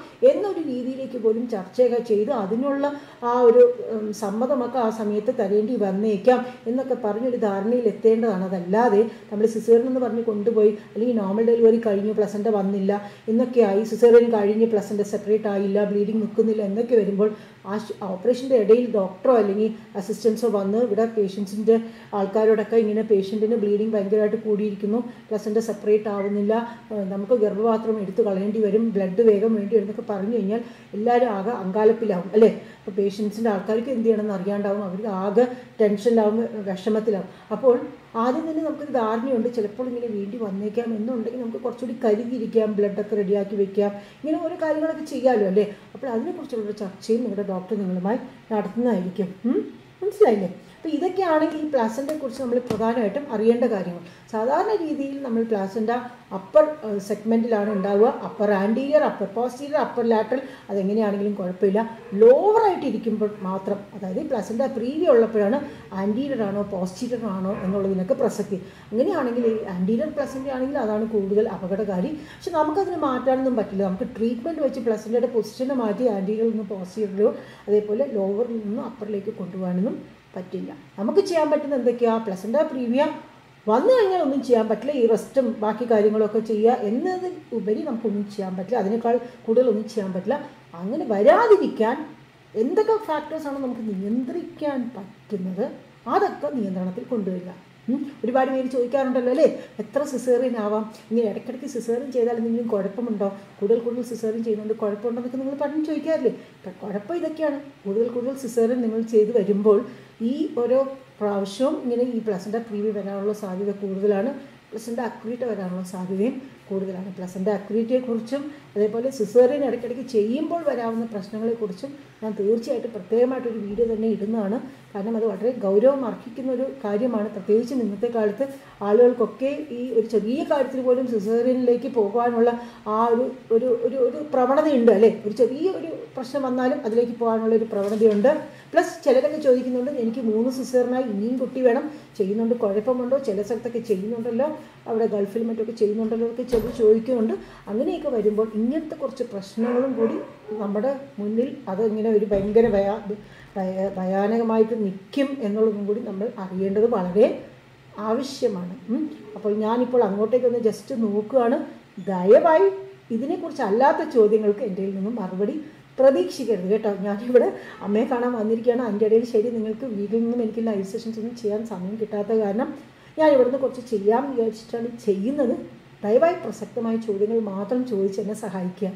എന്നൊരു രീതിയിലേക്ക് പോലും ചർച്ചയൊക്കെ ചെയ്ത് അതിനുള്ള ആ ഒരു ഉം, സമ്മതമൊക്കെ ആ സമയത്ത് തരേണ്ടി വന്നേക്കാം എന്നൊക്കെ പറഞ്ഞൊരു ധാരണയിൽ എത്തേണ്ടതാണ് അതല്ലാതെ നമ്മൾ സിസേറിൻ എന്ന് പറഞ്ഞ് കൊണ്ടുപോയി അല്ലെങ്കിൽ നോർമൽ ഡെലിവറി കഴിഞ്ഞു പ്ലസൻ്റ് വന്നില്ല എന്നൊക്കെയായി സിസേറിയൻ കഴിഞ്ഞ് പ്ലസൻ്റ് സെപ്പറേറ്റ് ആയില്ല ബ്ലീഡിങ് നിൽക്കുന്നില്ല എന്നൊക്കെ വരുമ്പോൾ ആ ഓപ്പറേഷൻ്റെ ഇടയിൽ ഡോക്ടറോ അല്ലെങ്കിൽ അസിസ്റ്റൻസോ വന്ന് ഇവിടെ പേഷ്യൻസിൻ്റെ ആൾക്കാരോടൊക്കെ ഇങ്ങനെ പേഷ്യൻറ്റിന് ബ്ലീഡിങ് ഭയങ്കരമായിട്ട് കൂടിയിരിക്കുന്നു പ്ലസൻ്റ് സെപ്പറേറ്റ് ആവുന്നില്ല ഏഹ് നമുക്ക് ഗർഭപാത്രം എടുത്തു കളയേണ്ടി വരും ബ്ലഡ് വേഗം വേണ്ടി വരും എന്നൊക്കെ പറഞ്ഞു കഴിഞ്ഞാൽ എല്ലാവരും ആകെ അങ്കാലപ്പിലാവും അല്ലേ അപ്പോൾ പേഷ്യൻസിൻ്റെ ആൾക്കാർക്ക് എന്ത് ചെയ്യണമെന്ന് അറിയാണ്ടാവും അവർക്ക് ആകെ ടെൻഷനിലാവും വിഷമത്തിലാവും അപ്പോൾ ആദ്യം തന്നെ നമുക്കൊരു ധാരണയുണ്ട് ചിലപ്പോൾ ഇങ്ങനെ വേണ്ടി വന്നേക്കാം എന്നുണ്ടെങ്കിൽ നമുക്ക് കുറച്ചുകൂടി കരുതിയിരിക്കാം ബ്ലഡൊക്കെ റെഡിയാക്കി വെക്കാം ഇങ്ങനെ ഓരോ കാര്യങ്ങളൊക്കെ ചെയ്യാമല്ലോ അല്ലേ അപ്പോൾ അതിനെക്കുറിച്ചുള്ള ചർച്ചയും നിങ്ങളുടെ ഡോക്ടർ നിങ്ങളുമായി നടത്തുന്നതായിരിക്കും ഉം? മനസ്സിലായില്ലേ അപ്പോൾ ഇതൊക്കെയാണെങ്കിൽ ഈ പ്ലാസൻ്റെ കുറിച്ച് നമ്മൾ പ്രധാനമായിട്ടും അറിയേണ്ട കാര്യങ്ങൾ സാധാരണ രീതിയിൽ നമ്മൾ പ്ലാസൻ്റ അപ്പർ സെഗ്മെൻറ്റിലാണ് ഉണ്ടാവുക upper anterior upper posterior upper lateral അതെങ്ങനെയാണെങ്കിലും കുഴപ്പമില്ല ലോവറായിട്ട് ഇരിക്കുമ്പോൾ മാത്രം അതായത് പ്ലസൻ്റ പ്രീവിയ ഉള്ളപ്പോഴാണ് ആൻറ്റീരിയർ ആണോ പോസ്റ്റീരിയർ ആണോ എന്നുള്ളതിനൊക്കെ പ്രസക്തി അങ്ങനെയാണെങ്കിൽ ഈ ആൻറ്റീരിയർ പ്ലസൻ്റ ആണെങ്കിൽ അതാണ് കൂടുതൽ അപകടകാരി പക്ഷെ നമുക്കതിന് മാറ്റാനൊന്നും പറ്റില്ല നമുക്ക് ട്രീറ്റ്മെൻറ്റ് വെച്ച് പ്ലസൻ്റയുടെ പൊസിഷനെ മാറ്റി ആൻറ്റീരിയറിൽ നിന്ന് പോസ്റ്റീരിയറിലോ അതേപോലെ ലോവറിൽ നിന്ന് അപ്പറിലേക്ക് കൊണ്ടുപോകാനൊന്നും പറ്റില്ല നമുക്ക് ചെയ്യാൻ പറ്റുന്ന എന്തൊക്കെയാണ് പ്ലസൻ്റ പ്രീവിയ വന്നു കഴിഞ്ഞാൽ ഒന്നും ചെയ്യാൻ പറ്റില്ല ഈ റെസ്റ്റും ബാക്കി കാര്യങ്ങളൊക്കെ ചെയ്യുക എന്നതിൽ ഉപരി നമുക്കൊന്നും ചെയ്യാൻ പറ്റില്ല അതിനേക്കാൾ കൂടുതലൊന്നും ചെയ്യാൻ പറ്റില്ല അങ്ങനെ വരാതിരിക്കാൻ എന്തൊക്കെ ഫാക്ടേഴ്സാണ് നമുക്ക് നിയന്ത്രിക്കാൻ പറ്റുന്നത് അതൊക്കെ നിയന്ത്രണത്തിൽ കൊണ്ടുവരിക ഉം. ഒരുപാട് പേര് ചോദിക്കാറുണ്ടല്ലോ അല്ലേ എത്ര സിസേറിയൻ ആവാം ഇങ്ങനെ ഇടയ്ക്കിടയ്ക്ക് സിസേറിയൻ ചെയ്താൽ എന്തെങ്കിലും കുഴപ്പമുണ്ടോ കൂടുതൽ കൂടുതൽ സിസേറിയൻ ചെയ്യുന്നുണ്ട് കുഴപ്പമുണ്ടോ എന്നൊക്കെ നിങ്ങൾ പറഞ്ഞു ചോദിക്കാറില്ലേ ഇപ്പം കുഴപ്പം ഇതൊക്കെയാണ് കൂടുതൽ കൂടുതൽ സിസേറിയൻ നിങ്ങൾ ചെയ്ത് വരുമ്പോൾ ഈ ഓരോ പ്രാവശ്യവും ഇങ്ങനെ ഈ പ്ലസൻ്റ പ്രീവ്യൂ വരാനുള്ള സാധ്യത കൂടുതലാണ് പ്ലസൻ്റ അക്രീറ്റ് വരാനുള്ള സാധ്യതയും കൂടുതലാണ് പ്ലസൻ്റ അക്രീറ്റിയെക്കുറിച്ചും അതേപോലെ സിസേറിയൻ ഇടയ്ക്കിടയ്ക്ക് ചെയ്യുമ്പോൾ വരാവുന്ന പ്രശ്നങ്ങളെക്കുറിച്ചും ഞാൻ തീർച്ചയായിട്ടും പ്രത്യേകമായിട്ടൊരു വീഡിയോ തന്നെ ഇടുന്നതാണ് കാരണം അത് വളരെ ഗൗരവം അർഹിക്കുന്ന ഒരു കാര്യമാണ് പ്രത്യേകിച്ചും ഇന്നത്തെ കാലത്ത് ആളുകൾക്കൊക്കെ ഈ ഒരു ചെറിയ കാര്യത്തിൽ പോലും സിസേറിയനിലേക്ക് പോകാനുള്ള ആ ഒരു ഒരു ഒരു ഒരു പ്രവണതയുണ്ട് അല്ലേ ഒരു ചെറിയ ഒരു പ്രശ്നം വന്നാലും അതിലേക്ക് പോകാനുള്ള ഒരു പ്രവണതയുണ്ട് പ്ലസ് ചിലരൊക്കെ ചോദിക്കുന്നുണ്ട് എനിക്ക് മൂന്ന് സിസേറിനായി ഇനിയും കുട്ടി വേണം ചെയ്യുന്നുണ്ട് കുഴപ്പമുണ്ടോ ചില സ്ഥലത്തൊക്കെ ചെയ്യുന്നുണ്ടല്ലോ അവിടെ ഗൾഫിൽ മറ്റൊക്കെ ചെയ്യുന്നുണ്ടല്ലോ ഒക്കെ ചിലർ ചോദിക്കുന്നുണ്ട് അങ്ങനെയൊക്കെ വരുമ്പോൾ ഇങ്ങനത്തെ കുറച്ച് പ്രശ്നങ്ങളും കൂടി നമ്മുടെ മുന്നിൽ അതിങ്ങനെ ഒരു ഭയങ്കര ഭയാ ഭയ- ഭയാനകമായിട്ട് നിൽക്കും എന്നുള്ളതും കൂടി നമ്മൾ അറിയേണ്ടത് വളരെ ആവശ്യമാണ് ഉം. അപ്പോൾ ഞാനിപ്പോൾ അങ്ങോട്ടേക്കൊന്ന് ജസ്റ്റ് നോക്കുകയാണ് ദയവായി ഇതിനെക്കുറിച്ച് അല്ലാത്ത ചോദ്യങ്ങൾക്ക് എൻ്റെ കയ്യിൽ നിന്നും മറുപടി പ്രതീക്ഷിക്കരുത് കേട്ടോ ഞാനിവിടെ അമ്മയെ കാണാൻ വന്നിരിക്കുകയാണ് അതിൻ്റെ ഇടയിൽ ശരി നിങ്ങൾക്ക് വീട്ടിൽ നിന്നും എനിക്ക് ലൈവ് സെഷൻസ് ഒന്നും ചെയ്യാൻ സമയം കിട്ടാത്ത കാരണം ഞാൻ ഇവിടുന്ന് കുറച്ച് ചെയ്യാൻ വിചാരിച്ചിട്ടാണ് ചെയ്യുന്നത് ദയവായി പ്രസക്തമായ ചോദ്യങ്ങൾ മാത്രം ചോദിച്ച് എന്നെ സഹായിക്കുക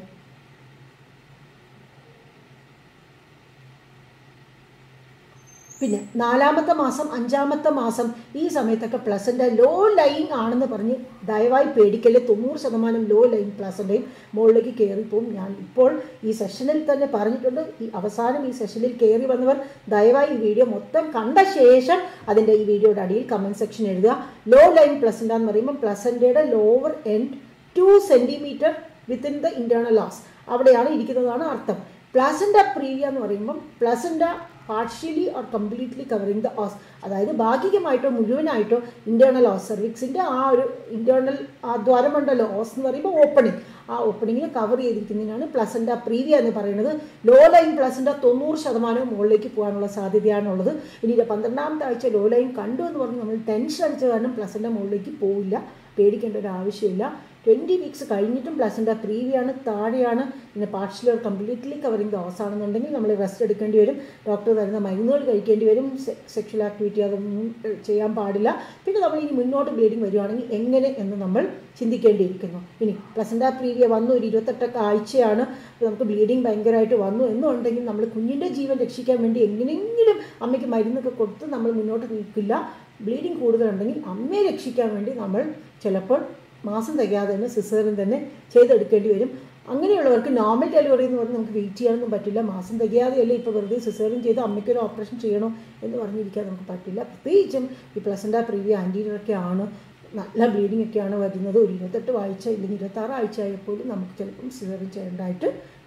പിന്നെ നാലാമത്തെ മാസം അഞ്ചാമത്തെ മാസം ഈ സമയത്തൊക്കെ പ്ലസൻ്റ് ലോ ലൈൻ ആണെന്ന് പറഞ്ഞ് ദയവായി പേടിക്കല്ലേ തൊണ്ണൂറ് ശതമാനം ലോ ലൈൻ പ്ലസൻ്റെയും മുകളിലേക്ക് കയറിപ്പോവും ഞാൻ ഇപ്പോൾ ഈ സെഷനിൽ തന്നെ പറഞ്ഞിട്ടുണ്ട് ഈ അവസാനം ഈ സെഷനിൽ കയറി വന്നവർ ദയവായി ഈ വീഡിയോ മൊത്തം കണ്ട ശേഷം അതിൻ്റെ ഈ വീഡിയോയുടെ അടിയിൽ കമൻറ്റ് സെക്ഷൻ എഴുതുക ലോ ലൈൻ പ്ലസൻ്റ എന്ന് പറയുമ്പോൾ പ്ലസൻ്റയുടെ lower end two centimetre within the internal os അവിടെയാണ് ഇരിക്കുന്നതാണ് അർത്ഥം പ്ലസൻ്റ പ്രീവിയ എന്ന് പറയുമ്പം placenta partially or completely covering the os അതായത് ഭാഗികമായിട്ടോ മുഴുവനായിട്ടോ ഇൻറ്റേർണൽ ഓസ് സെർവിക്സിൻ്റെ ആ ഒരു ഇൻറ്റേർണൽ ആ ദ്വാരമുണ്ടല്ലോ ഓസ് എന്ന് പറയുമ്പോൾ ഓപ്പണിംഗ് ആ ഓപ്പണിങ്ങിനെ കവർ ചെയ്തിരിക്കുന്നതിനാണ് പ്ലസൻ്റ പ്രീവിയ എന്ന് പറയുന്നത് ലോ ലൈൻ പ്ലസൻ്റ തൊണ്ണൂറ് ശതമാനവും മുകളിലേക്ക് പോകാനുള്ള സാധ്യതയാണുള്ളത് ഇനി ഇത് പന്ത്രണ്ടാമത്തെ ആഴ്ച ലോ ലൈൻ കണ്ടു എന്ന് പറഞ്ഞ് നമ്മൾ ടെൻഷൻ അടിച്ച കാരണം പ്ലസൻ്റ മുകളിലേക്ക് പോവില്ല പേടിക്കേണ്ട ഒരു ആവശ്യമില്ല ട്വൻറ്റി വീക്സ് കഴിഞ്ഞിട്ടും പ്ലസൻ്റ പ്രീവിയാണ് താഴെയാണ് പിന്നെ പാർഷ്യലി കംപ്ലീറ്റ്ലി കവറിങ് ദോസ് ആണെന്നുണ്ടെങ്കിൽ നമ്മൾ റെസ്റ്റ് എടുക്കേണ്ടി വരും ഡോക്ടർ തരുന്ന മരുന്നുകൾ കഴിക്കേണ്ടി വരും സെക്ഷൽ ആക്ടിവിറ്റി അതൊന്നും ഏഹ്, ചെയ്യാൻ പാടില്ല പിന്നെ നമ്മൾ ഇനി മുന്നോട്ട് ബ്ലീഡിങ് വരുവാണെങ്കിൽ എങ്ങനെ എന്ന് നമ്മൾ ചിന്തിക്കേണ്ടിയിരിക്കുന്നു ഇനി പ്ലസൻ്റ പ്രീവിയ വന്നു ഒരു ഇരുപത്തെട്ടൊക്കെ ആഴ്ചയാണ് നമുക്ക് ബ്ലീഡിങ് ഭയങ്കരമായിട്ട് വന്നു എന്നുണ്ടെങ്കിൽ നമ്മൾ കുഞ്ഞിൻ്റെ ജീവൻ രക്ഷിക്കാൻ വേണ്ടി എങ്ങനെയെങ്കിലും അമ്മയ്ക്ക് മരുന്നൊക്കെ കൊടുത്ത് നമ്മൾ മുന്നോട്ട് നിൽക്കില്ല ബ്ലീഡിങ് കൂടുതലുണ്ടെങ്കിൽ അമ്മയെ രക്ഷിക്കാൻ വേണ്ടി നമ്മൾ ചിലപ്പോൾ മാസം തികയാതെ തന്നെ സിസേറിൻ തന്നെ ചെയ്തെടുക്കേണ്ടി വരും അങ്ങനെയുള്ളവർക്ക് നോർമൽ ഡെലിവറി എന്ന് പറഞ്ഞ് നമുക്ക് വെയിറ്റ് ചെയ്യാനൊന്നും പറ്റില്ല മാസം തികയാതെയല്ലേ ഇപ്പോൾ വെറുതെ സിസേറിൻ ചെയ്ത് അമ്മയ്ക്കൊരു ഓപ്പറേഷൻ ചെയ്യണോ എന്ന് പറഞ്ഞിരിക്കാൻ നമുക്ക് പറ്റില്ല പ്രത്യേകിച്ചും ഈ പ്ലസൻ്റ പ്രീവിയ ആൻറ്റീരിയറൊക്കെ ആണ് നല്ല ബ്ലീഡിംഗ് ഒക്കെയാണ് വരുന്നത് ഒരു ഇരുപത്തെട്ട് ആഴ്ച ഇല്ലെങ്കിൽ ഇരുപത്താറ് ആഴ്ച ആയപ്പോഴും നമുക്ക് ചിലപ്പം സിസേറിൻ ചെയ്യേണ്ടതായിട്ട്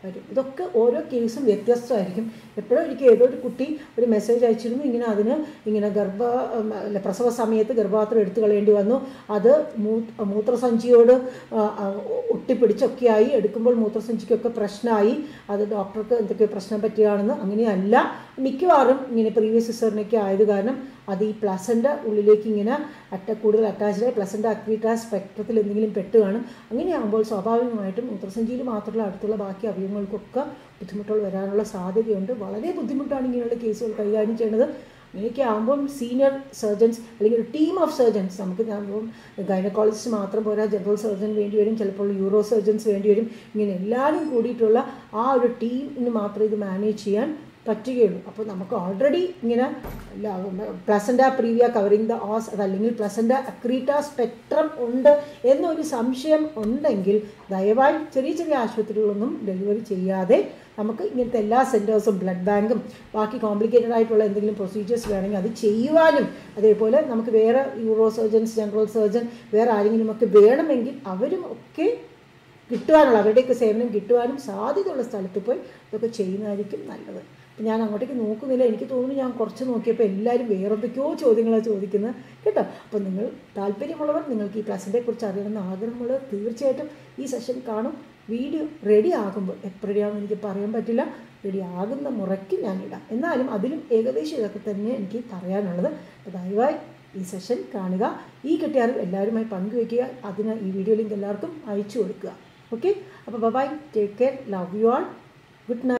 വരും ഇതൊക്കെ ഓരോ കേസും വ്യത്യസ്തമായിരിക്കും എപ്പോഴും എനിക്ക് ഏതോ ഒരു കുട്ടി ഒരു മെസ്സേജ് അയച്ചിരുന്നു ഇങ്ങനെ അതിന് ഇങ്ങനെ ഗർഭ ഉം, അല്ല, പ്രസവ സമയത്ത് ഗർഭപാത്രം എടുത്തു കളയേണ്ടി വന്നു അത് മൂ മൂത്രസഞ്ചിയോട് ആ, ആ, ഒട്ടിപ്പിടിച്ചൊക്കെയായി എടുക്കുമ്പോൾ മൂത്രസഞ്ചിക്കൊക്കെ പ്രശ്നമായി അത് ഡോക്ടർക്ക് എന്തൊക്കെ പ്രശ്നം പറ്റുകയാണെന്ന് അങ്ങനെയല്ല മിക്കവാറും ഇങ്ങനെ പ്രീവിയസ് സിസറിനൊക്കെ ആയത് കാരണം അത് ഈ പ്ലസൻ്റെ ഉള്ളിലേക്ക് ഇങ്ങനെ അറ്റ കൂടുതൽ അറ്റാച്ച്ഡ് ആയി പ്ലസൻ്റെ അക്രീറ്റ സ്പെക്ട്രത്തിൽ എന്തെങ്കിലും പെട്ട് കാണും അങ്ങനെയാകുമ്പോൾ സ്വാഭാവികമായിട്ടും മൂത്രസഞ്ചിയിൽ മാത്രമല്ല അടുത്തുള്ള ബാക്കി അവയവങ്ങൾക്കൊക്കെ ബുദ്ധിമുട്ടുകൾ വരാനുള്ള സാധ്യതയുണ്ട് വളരെ ബുദ്ധിമുട്ടാണ് ഇങ്ങനെയുള്ള കേസുകൾ കൈകാര്യം ചെയ്യുന്നത് അങ്ങനെയൊക്കെ ആകുമ്പം സീനിയർ സർജൻസ് അല്ലെങ്കിൽ ഒരു ടീം ഓഫ് സർജൻസ് നമുക്ക് ഞാനിപ്പം ഗൈനക്കോളജിസ്റ്റ് മാത്രം പോരാ ജനറൽ സർജൻ വേണ്ടി വരും ചിലപ്പോൾ യൂറോ സർജൻസ് വേണ്ടി വരും ഇങ്ങനെ എല്ലാവരും കൂടിയിട്ടുള്ള ആ ഒരു ടീമിന് മാത്രമേ ഇത് മാനേജ് ചെയ്യാൻ പറ്റുകയുള്ളൂ അപ്പോൾ നമുക്ക് ഓൾറെഡി ഇങ്ങനെ placenta previa covering the os അതല്ലെങ്കിൽ പ്ലസൻ്റ അക്രീറ്റ സ്പെക്ട്രം ഉണ്ട് എന്നൊരു സംശയം ഉണ്ടെങ്കിൽ ദയവായി ചെറിയ ചെറിയ ആശുപത്രികളൊന്നും ഡെലിവറി ചെയ്യാതെ നമുക്ക് ഇങ്ങനത്തെ എല്ലാ സെൻറ്റേഴ്സും ബ്ലഡ് ബാങ്കും ബാക്കി കോംപ്ലിക്കേറ്റഡ് ആയിട്ടുള്ള എന്തെങ്കിലും പ്രൊസീജിയേഴ്സ് വേണമെങ്കിൽ അത് ചെയ്യുവാനും അതേപോലെ നമുക്ക് വേറെ യൂറോ സർജൻസ് ജനറൽ സർജൻ വേറെ ആരെങ്കിലുമൊക്കെ വേണമെങ്കിൽ അവരും ഒക്കെ കിട്ടുവാനുള്ള അവരുടെയൊക്കെ സേവനം കിട്ടുവാനും സാധ്യതയുള്ള സ്ഥലത്ത് പോയി ഇതൊക്കെ ചെയ്യുന്നതായിരിക്കും നല്ലത് അപ്പം ഞാൻ അങ്ങോട്ടേക്ക് നോക്കുന്നില്ല എനിക്ക് തോന്നുന്നു ഞാൻ കുറച്ച് നോക്കിയപ്പോൾ എല്ലാവരും വേറെന്തൊക്കെയോ ചോദ്യങ്ങളാണ് ചോദിക്കുന്നത് കേട്ടോ അപ്പോൾ നിങ്ങൾ താല്പര്യമുള്ളവർ നിങ്ങൾക്ക് ഈ പ്ലസിനെ കുറിച്ച് അറിയണമെന്ന് ആഗ്രഹമുള്ളവർ തീർച്ചയായിട്ടും ഈ സെഷൻ കാണും വീഡിയോ റെഡി ആകുമ്പോൾ എപ്പോൾ റെഡിയാകുമെന്ന് എനിക്ക് പറയാൻ പറ്റില്ല റെഡി ആകുന്ന മുറയ്ക്ക് ഞാൻ ഇടാം എന്നാലും അതിലും ഏകദേശം ഇതൊക്കെ തന്നെ എനിക്ക് പറയാനുള്ളത് അപ്പോൾ ദയവായി ഈ സെഷൻ കാണുക ഈ കിട്ടിയ അറിവ് എല്ലാവരുമായി പങ്കുവയ്ക്കുക അതിന് ഈ വീഡിയോ ലിങ്ക് എല്ലാവർക്കും അയച്ചു കൊടുക്കുക ഓക്കെ അപ്പോൾ bye take care love you all good night